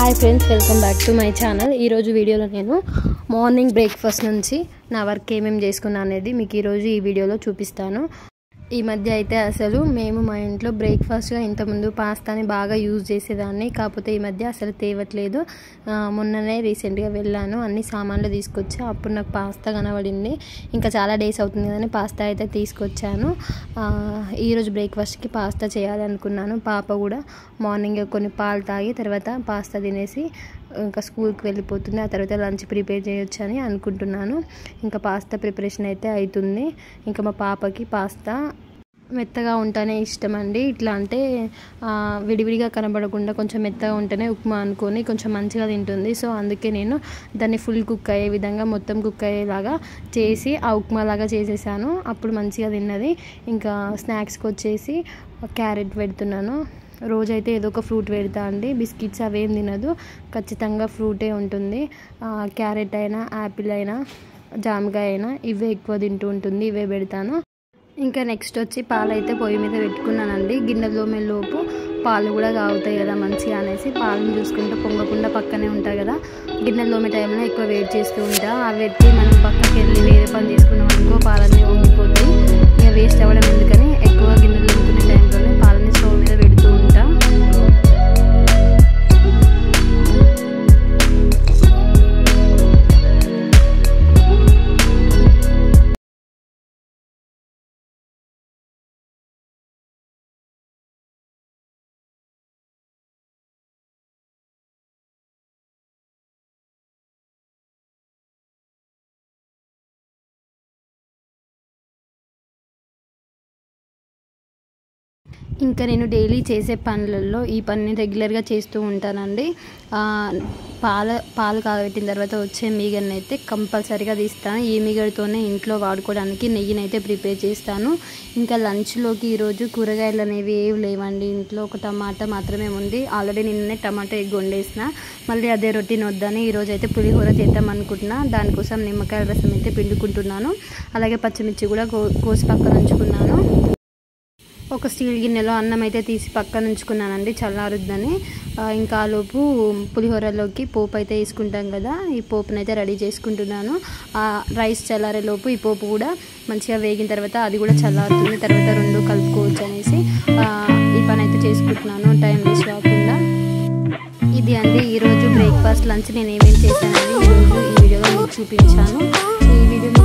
hi friends welcome back to my channel ఈరోజు వీడియోలో నేను మార్నింగ్ బ్రేక్ఫాస్ట్ నుంచి నా వర్క్ ఏమేమి చేసుకున్నా అనేది మీకు ఈరోజు ఈ వీడియోలో చూపిస్తాను ఈ మధ్య అయితే అసలు మేము మా ఇంట్లో బ్రేక్ఫాస్ట్గా ఇంతకుముందు పాస్తాని బాగా యూజ్ చేసేదాన్ని కాకపోతే ఈ మధ్య అసలు తేవట్లేదు ఆ, మొన్ననే రీసెంట్గా వెళ్ళాను అన్ని సామాన్లు తీసుకొచ్చా అప్పుడు నాకు పాస్తా కనబడింది ఇంకా చాలా డేస్ అవుతుంది కానీ పాస్తా అయితే తీసుకొచ్చాను ఆ, ఈరోజు బ్రేక్ఫాస్ట్కి పాస్తా చేయాలనుకున్నాను పాప కూడా మార్నింగ్ కొన్ని పాలు తాగి తర్వాత పాస్తా తినేసి ఇంకా స్కూల్కి వెళ్ళిపోతుంది ఆ తర్వాత లంచ్ ప్రిపేర్ చేయొచ్చు అని అనుకుంటున్నాను ఇంకా పాస్తా ప్రిపరేషన్ అయితే అవుతుంది ఇంకా మా పాపకి పాస్తా మెత్తగా ఉంటేనే ఇష్టం అండి ఇట్లా అంటే ఆ, విడివిడిగా కనబడకుండా కొంచెం మెత్తగా ఉంటేనే ఉప్మా అనుకొని కొంచెం మంచిగా తింటుంది సో అందుకే నేను దాన్ని ఫుల్ కుక్ అయ్యే విధంగా మొత్తం కుక్ అయ్యేలాగా చేసి ఆ ఉప్మా లాగా చేసేసాను అప్పుడు మంచిగా తిన్నది ఇంకా స్నాక్స్కి వచ్చేసి క్యారెట్ పెడుతున్నాను రోజైతే ఏదో ఒక ఫ్రూట్ పెడతా అండి బిస్కెట్స్ అవేం తినదు ఖచ్చితంగా ఫ్రూటే ఉంటుంది ఆ, క్యారెట్ అయినా యాపిల్ అయినా జామకాయ అయినా ఇవే ఎక్కువ తింటూ ఉంటుంది ఇవే పెడతాను ఇంకా నెక్స్ట్ వచ్చి పాలు అయితే పొయ్యి మీద పెట్టుకున్నానండి గిన్నెలో లోపు పాలు కూడా తాగుతాయి కదా మంచిగా అనేసి పాలను చూసుకుంటూ పొంగకుండా పక్కనే ఉంటాయి కదా గిన్నెలు తోమే టైంలో ఎక్కువ వెయిట్ చేస్తూ ఉంటా అవి పెట్టి మనం పక్కకి వెళ్ళి వేరే పని చేసుకున్నాం అనుకో పాలన్నీ వంగిపోతాయి ఇక వేస్ట్ అవ్వడం ఎందుకని ఎక్కువ గిన్నెలు తోముకునే టైంలోనే పాలని స్టవ్ మీద పెడుతూ ఉంటా ఇంకా నేను డైలీ చేసే పనులలో ఈ పనిని రెగ్యులర్గా చేస్తూ ఉంటానండి ఆ, పాల పాలు కాగబెట్టిన తర్వాత వచ్చే మీగడని అయితే కంపల్సరీగా తీస్తాను ఈ మీగడతోనే ఇంట్లో వాడుకోవడానికి నెయ్యిని అయితే ప్రిపేర్ చేస్తాను ఇంకా లంచ్లోకి ఈరోజు కూరగాయలు అనేవి ఏవి లేవండి ఇంట్లో ఒక టమాటా మాత్రమే ఉంది ఆల్రెడీ నిన్ననే టమాటా ఎగ్ వండేసిన మళ్ళీ అదే రొటీన్ వద్దని ఈరోజు అయితే పులిహోర చేద్దాం అనుకుంటున్నా దానికోసం నిమ్మకాయల రసం అయితే పిండుకుంటున్నాను అలాగే పచ్చిమిర్చి కూడా కో కోసి పక్కన ఉంచుకున్నాను ఒక స్టీల్ గిన్నెలో అన్నం అయితే తీసి పక్కన ఉంచుకున్నానండి చల్లారుద్దని ఆ, ఇంకా ఆ లోపు పులిహోరలోకి పోపు అయితే వేసుకుంటాం కదా ఈ పోపునైతే అయితే రెడీ చేసుకుంటున్నాను ఆ రైస్ చల్లారే లోపు ఈ పోపు కూడా మంచిగా వేగిన తర్వాత అది కూడా చల్లారుతుంది తర్వాత రెండు కలుపుకోవచ్చు అనేసి ఆ, ఈ పని అయితే చేసుకుంటున్నాను టైం వేస్ట్ కాకుండా ఇది అండి ఈరోజు బ్రేక్ఫాస్ట్ లంచ్ నేను ఏమేమి చేశానని ఈరోజు ఈ వీడియోలో మీకు చూపించాను ఈ వీడియో మీకు